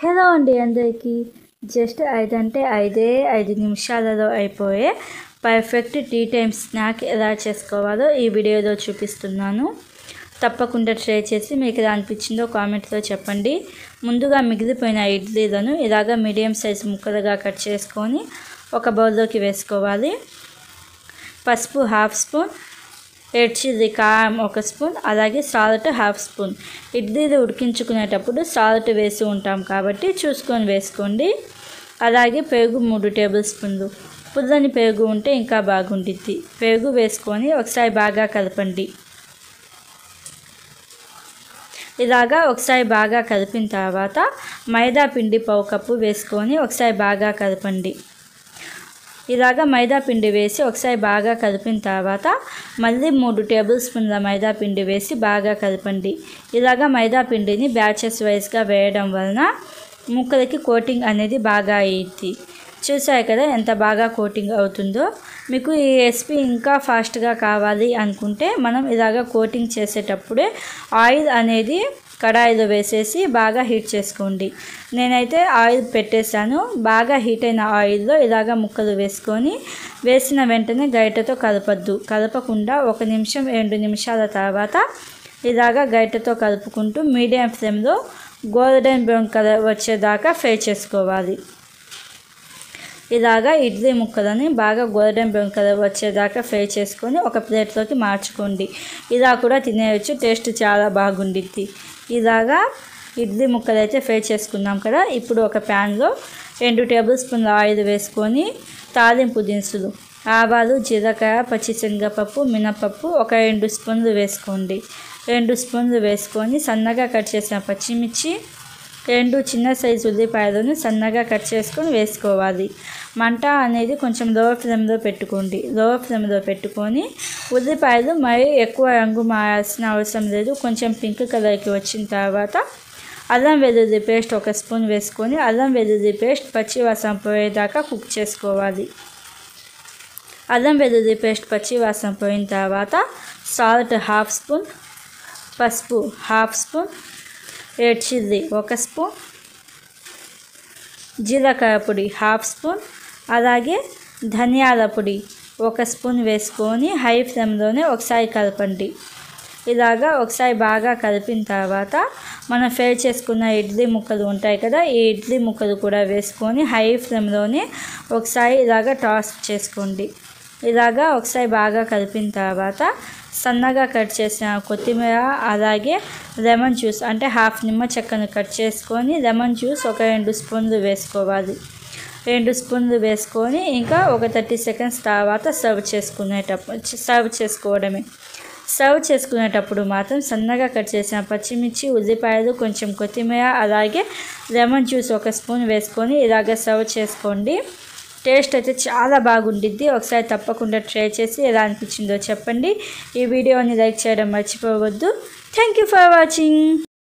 hello అండి అందరికీ just ఐదు అంటే ఐదే ఐదు నిమిషాలలో అయిపోయే పర్ఫెక్ట్ టీ టైం స్నాక్ ఎలా చేసుకోవాలో ఈ వీడియోలో చూపిస్తున్నాను తప్పకుండా ట్రై చేసి మీకు ఎలా అనిపించిందో కామెంట్లో చెప్పండి ముందుగా మిగిలిపోయిన ఇడ్లీలను ఇలాగ మీడియం సైజ్ ముక్కలుగా కట్ చేసుకొని ఒక బౌల్లోకి వేసుకోవాలి పసుపు హాఫ్ స్పూన్ రెడ్ చిల్లీ కారం ఒక స్పూన్ అలాగే సాల్ట్ హాఫ్ స్పూన్ ఇడ్లీలు ఉడికించుకునేటప్పుడు సాల్ట్ వేసి ఉంటాం కాబట్టి చూసుకొని వేసుకోండి అలాగే పెరుగు మూడు టేబుల్ స్పూన్లు పుల్లని పెరుగు ఉంటే ఇంకా బాగుండిద్ది పెరుగు వేసుకొని ఒకసారి బాగా కలపండి ఇలాగా ఒకసారి బాగా కలిపిన తర్వాత మైదా పిండి పావు కప్పు వేసుకొని ఒకసారి బాగా కలపండి ఇలాగ మైదా పిండి వేసి ఒకసారి బాగా కలిపిన తర్వాత మళ్ళీ మూడు టేబుల్ స్పూన్ల మైదా పిండి వేసి బాగా కలపండి ఇలాగ మైదా పిండిని బ్యాచెస్ వైజ్గా వేయడం వలన ముక్కలకి కోటింగ్ అనేది బాగా అయ్యిద్ది చూసారు కదా ఎంత బాగా కోటింగ్ అవుతుందో మీకు ఈ రెసిపీ ఇంకా ఫాస్ట్గా కావాలి అనుకుంటే మనం ఇలాగ కోటింగ్ చేసేటప్పుడే ఆయిల్ అనేది కడాయిలో వేసేసి బాగా హీట్ చేసుకోండి నేనైతే ఆయిల్ పెట్టేశాను బాగా హీట్ అయిన ఆయిల్లో ఇలాగ ముక్కలు వేసుకొని వేసిన వెంటనే గరిటెతో కలపద్దు కలపకుండా ఒక నిమిషం రెండు నిమిషాల తర్వాత ఇలాగ గరిటెతో కలుపుకుంటూ మీడియం ఫ్లేమ్లో గోల్డెన్ బ్రౌన్ కలర్ వచ్చేదాకా ఫ్రై చేసుకోవాలి ఇలాగా ఇడ్లీ ముక్కలని బాగా గోల్డెన్ బ్రౌన్ కలర్ వచ్చేదాకా ఫ్రై చేసుకొని ఒక ప్లేట్లోకి మార్చుకోండి ఇలా కూడా తినేయచ్చు టేస్ట్ చాలా బాగుండిద్ది ఇలాగా ఇడ్లీ ముక్కలు అయితే ఫ్రై చేసుకున్నాం కదా ఇప్పుడు ఒక ప్యాన్లో రెండు టేబుల్ స్పూన్ల ఆయిల్ వేసుకొని తాలింపు దినుసులు ఆవాలు జీలకర్ర పచ్చిశనగపప్పు మినపప్పు ఒక రెండు స్పూన్లు వేసుకోండి రెండు స్పూన్లు వేసుకొని సన్నగా కట్ చేసిన పచ్చిమిర్చి రెండు చిన్న సైజు ఉల్లిపాయలను సన్నగా కట్ చేసుకొని వేసుకోవాలి మంట అనేది కొంచెం లో ఫ్లేమ్లో పెట్టుకోండి లో ఫ్లేమ్లో పెట్టుకొని ఉల్లిపాయలు మరీ ఎక్కువ రంగు మారాల్సిన అవసరం లేదు కొంచెం పింక్ కలర్కి వచ్చిన తర్వాత అల్లం వెల్లుల్లి పేస్ట్ ఒక స్పూన్ వేసుకొని అల్లం వెల్లుల్లి పేస్ట్ పచ్చి వాసన పోయేదాకా కుక్ చేసుకోవాలి అల్లం వెల్లుల్లి పేస్ట్ పచ్చి వాసన పోయిన తర్వాత సాల్ట్ హాఫ్ స్పూన్ పసుపు హాఫ్ స్పూన్ రెడ్ చిల్లీ ఒక స్పూన్ జీలకర్ర పొడి హాఫ్ స్పూన్ అలాగే ధనియాల పొడి ఒక స్పూన్ వేసుకొని హై ఫ్లేమ్లోనే ఒకసారి కలపండి ఇలాగా ఒకసారి బాగా కలిపిన తర్వాత మనం ఫ్రై చేసుకున్న ఇడ్లీ ముక్కలు ఉంటాయి కదా ఈ ఇడ్లీ ముక్కలు కూడా వేసుకొని హై ఫ్లేమ్లోనే ఒకసారి ఇలాగా టాస్ చేసుకోండి ఇలాగా ఒకసారి బాగా కలిపిన తర్వాత సన్నగా కట్ చేసిన కొత్తిమీర అలాగే లెమన్ జ్యూస్ అంటే హాఫ్ నిమ్మ చెక్కను కట్ చేసుకొని లెమన్ జ్యూస్ ఒక రెండు స్పూన్లు వేసుకోవాలి రెండు స్పూన్లు వేసుకొని ఇంకా ఒక థర్టీ సెకండ్స్ తర్వాత సర్వ్ చేసుకునేటప్పుడు సర్వ్ చేసుకోవడమే సర్వ్ చేసుకునేటప్పుడు మాత్రం సన్నగా కట్ చేసిన పచ్చిమిర్చి ఉల్లిపాయలు కొంచెం కొత్తిమీర అలాగే లెమన్ జ్యూస్ ఒక స్పూన్ వేసుకొని ఇలాగ సర్వ్ చేసుకోండి టేస్ట్ అయితే చాలా బాగుండిద్ది ఒకసారి తప్పకుండా ట్రై చేసి ఎలా అనిపించిందో చెప్పండి ఈ వీడియోని లైక్ చేయడం మర్చిపోవద్దు థ్యాంక్ యూ ఫర్ వాచింగ్